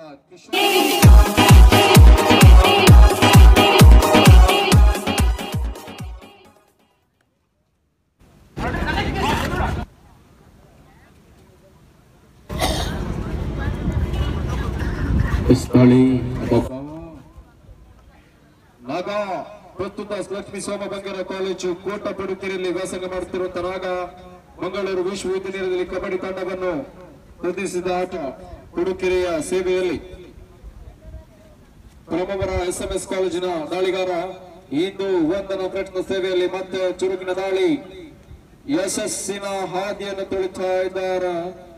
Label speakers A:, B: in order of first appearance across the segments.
A: ಕಿಶೋರ್
B: ಸ್ಥಳಿ ನಾಗ ಪ್ರಸ್ತುತ ಲಕ್ಷ್ಮೀ ಸೋಮ ಬಂಗಾರ ಕಾಲೇಜು ಕೋಟ ಪಡುಕೆರೆಯಲ್ಲಿ ವ್ಯಾಸಂಗ ಮಾಡುತ್ತಿರುವಂತ ನಾಗ ಮಂಗಳೂರು ವಿಶ್ವವಿದ್ಯಾನಿಲಯದಲ್ಲಿ ಕಬಡ್ಡಿ ತಂಡವನ್ನು ಪ್ರತಿನಿಧಿಸಿದ ಆಟ ಪುಡುಕೆರೆಯ ಸೇವೆಯಲ್ಲಿ ಪ್ರಮವರ ಎಸ್ಎಂಎಸ್ ಕಾಲೇಜಿನ ದಾಳಿಗಾರ ಇಂದು ವಂದನ ಪ್ರಯತ್ನ ಸೇವೆಯಲ್ಲಿ ಮತ್ತೆ ಚುರುಕಿನ ದಾಳಿ ಯಶಸ್ಸಿನ ಹಾದಿಯನ್ನು ತುಳಿತಾ ಇದ್ದಾರೆ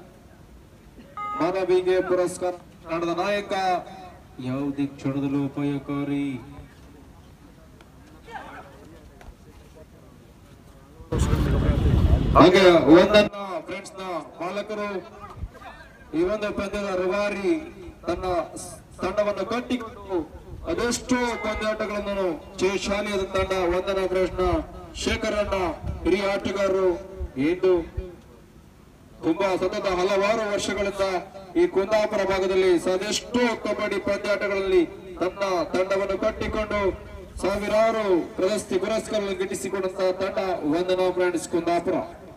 B: ಮಾನವಿಗೆ ಪುರಸ್ಕಾರ ನಡೆದ ನಾಯಕ ಯಾವುದೇ ಕ್ಷಣದಲ್ಲೂ ಅಪಾಯಕಾರಿ ಹಾಗೆ ಒಂದನ್ನ ಫ್ರೆಂಡ್ಸ್ ನ ಮಾಲಕರು ಈ ಒಂದು ಪಂದ್ಯದ ರವಾರಿ ತನ್ನ ಸ್- ತಂಡವನ್ನು ಕಟ್ಟಿಕೊಂಡು ಅದೆಷ್ಟೋ ಪಂದ್ಯಾಟಗಳನ್ನು ಜಯಶಾಲಿಯಾದ ತಂಡ ಒಂದನ ಫ್ರೆಂಡ್ಸ್ ನ ಶೇಖರಣ್ಣ ಹಿರಿಯ ಆಟಗಾರರು ಇಂದು ತುಂಬಾ ಸತತ ಹಲವಾರು ವರ್ಷಗಳಿಂದ ಈ ಕುಂದಾಪುರ ಭಾಗದಲ್ಲಿ ಸಾದೆಷ್ಟೋ ಕಬಡ್ಡಿ ಪಂದ್ಯಾಟಗಳಲ್ಲಿ ತನ್ನ ತಂಡವನ್ನು ಕಟ್ಟಿಕೊಂಡು ಸಾವಿರಾರು ಪ್ರಶಸ್ತಿ ಪುರಸ್ಕಾರ ಗಿಟ್ಟಿಸಿಕೊಂಡಂತಹ ತಂಡ ವಂದನಾ ಬ್ರಾಂಡ್ಸ್ ಕುಂದಾಪುರ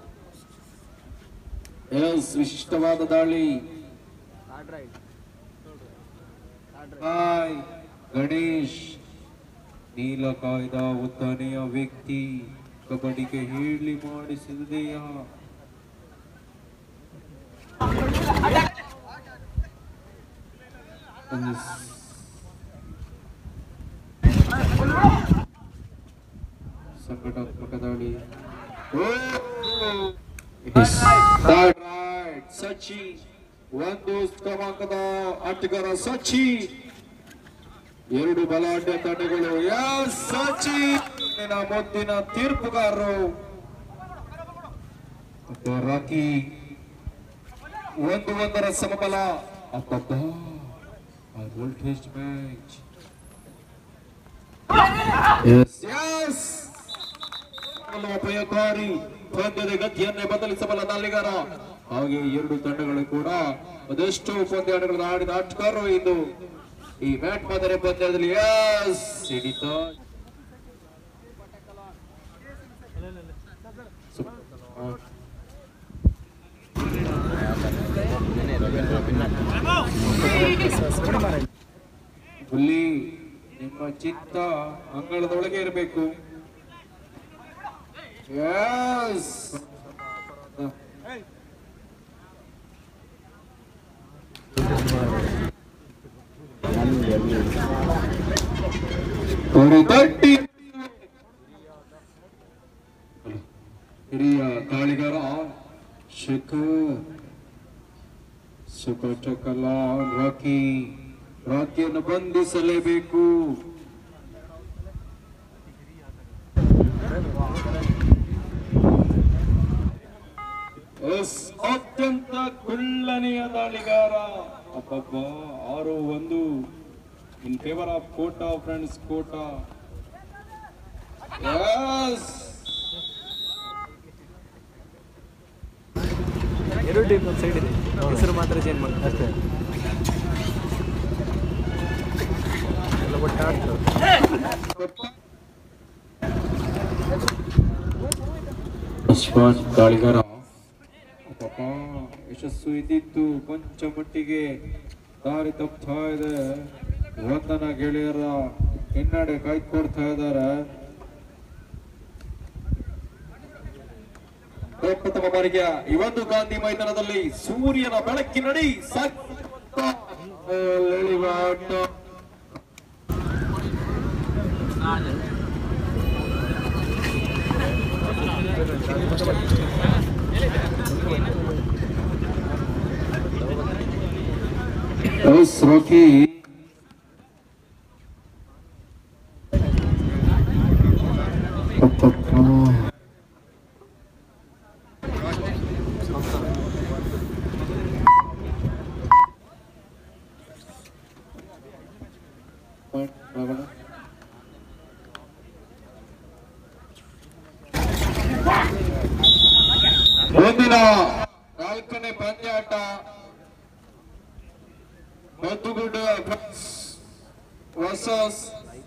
B: ಎಸ್ ವಿಶಿಷ್ಟವಾದ ದಾಳಿ ಹಾಯ್ ಗಣೇಶ್ ನೀಲ ಕಾಯ್ದ ಉತ್ತನೆಯ ವ್ಯಕ್ತಿ ಕಬಡ್ಡಿಗೆ ಹೇಳಿ ಮಾಡಿಸಿದೆಯಾ ಸಂಘಟನಾತ್ಮಕ ದಾಳಿ ಸಚಿ ಒಂದು ಕ್ರಮಾಂಕದ ಆಟಗಾರ ಸಚಿ ಎರಡು ಬಲಾಢ್ಯ ತಂಡಗಳು ಎಸ್ ಸಚಿ ನಿನ್ನ ಮುದ್ದಿನ ತೀರ್ಪುಗಾರರು ಮತ್ತು ರಾಕಿ ಒಂದು ಒಂದರ ಸಮಬಲ ಅಬ್ಬಬ್ಬ ವೋಲ್ಟೇಜ್ ಮ್ಯಾಚ್ ಎಸ್ ಎಸ್ ಅಪಾಯಕಾರಿ ಪಂದ್ಯದ ಗತಿಯನ್ನೇ ಬದಲಿಸಬಲ್ಲ ದಾಳಿಗಾರ ಹಾಗೆ ಎರಡು ತಂಡಗಳು ಕೂಡ ಅದೆಷ್ಟು ಪಂದ್ಯಾಟಗಳನ್ನು ಆಡಿದ ಆಟಗಾರರು ಇಂದು ಈ ಮ್ಯಾಟ್ ಮಾದರಿ ಪಂದ್ಯದಲ್ಲಿ ಎಸ್ ಹಿಡಿತ ಹುಲಿ ನಿಮ್ಮ ಚಿತ್ತ ಅಂಗಳದೊಳಗೆ ಇರಬೇಕು ಎಸ್ ಅವರು ತಟ್ಟಿ ಹಿರಿಯ ತಾಳಿಗಾರ ಶೇಖರ್ ಸುಖಕಲ ರಾಕಿ ರಾಕಿಯನ್ನು ಬಂಧಿಸಲೇಬೇಕು ಎಸ್ ಅತ್ಯಂತ ಕುಳ್ಳನೆಯ ದಾಳಿಗಾರ ಅಬ್ಬಬ್ಬ ಆರು ಒಂದು in favour of Kota Friends Kota yes
C: ಎರಡು ಟೀಮ್ ಒಂದು ಸೈಡ್ ಇದೆ ಹೆಸರು ಮಾತ್ರ ಚೇಂಜ್ ಮಾಡಿ ಅಷ್ಟೇ ಎಲ್ಲ ಒಟ್ಟು ಆಡ್ತಾರೆ
B: ಅಶ್ವಾನ್ ದಾಳಿಗಾರ ಪಾಪ ಯಶಸ್ಸು ಇದ್ದಿದ್ದು ಕೊಂಚ ಮಟ್ಟಿಗೆ ದಾರಿ ತಪ್ತಾ ಇದೆ ವಂದನ ಗೆಳೆಯರ ಹಿನ್ನಡೆ ಕಾಯ್ಕೊಡ್ತಾ ಇದ್ದಾರೆ ಪ್ರಪ್ರಥಮ ಬಾರಿಗೆ ಈ ಒಂದು ಗಾಂಧಿ ಮೈದಾನದಲ್ಲಿ ಸೂರ್ಯನ ಬೆಳಕಿನಡಿ ಸತ್ತ ಎಳೆಯುವಾಟ. ಎಸ್ ರಾಕಿ ಮುಂದಿನ ನಾಲ್ಕನೇ ಪಂದ್ಯಾಟ ಮುತ್ತುಗುಡ್ಡ ವರ್ಸಸ್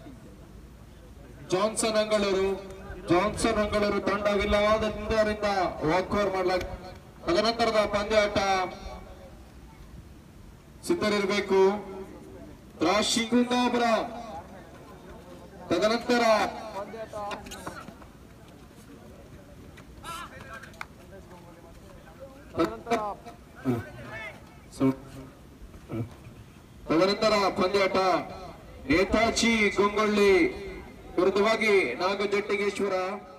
B: ಜಾನ್ಸನ್ ಅಂಗಳೂರು ಜಾನ್ಸನ್ ಅಂಗಳೂರು ತಂಡವಿಲ್ಲವಾದ ಹಿಂದರಿಂದ ವಾಕ್ ಓವರ್ ಮಾಡಲಾಗ ತದನಂತರದ ಪಂದ್ಯಾಟ ಸಿದ್ಧರಿರಬೇಕು ರಾಶಿ ಕುಂದಾಪುರ ತದನಂತರ ಸು- ತದನಂತರ ಪಂದ್ಯಾಟ ನೇತಾಜಿ ಗೊಂಗೊಳ್ಳಿ ವಿರುದ್ಧವಾಗಿ ನಾಗಜಟ್ಟಿಗೇಶ್ವರ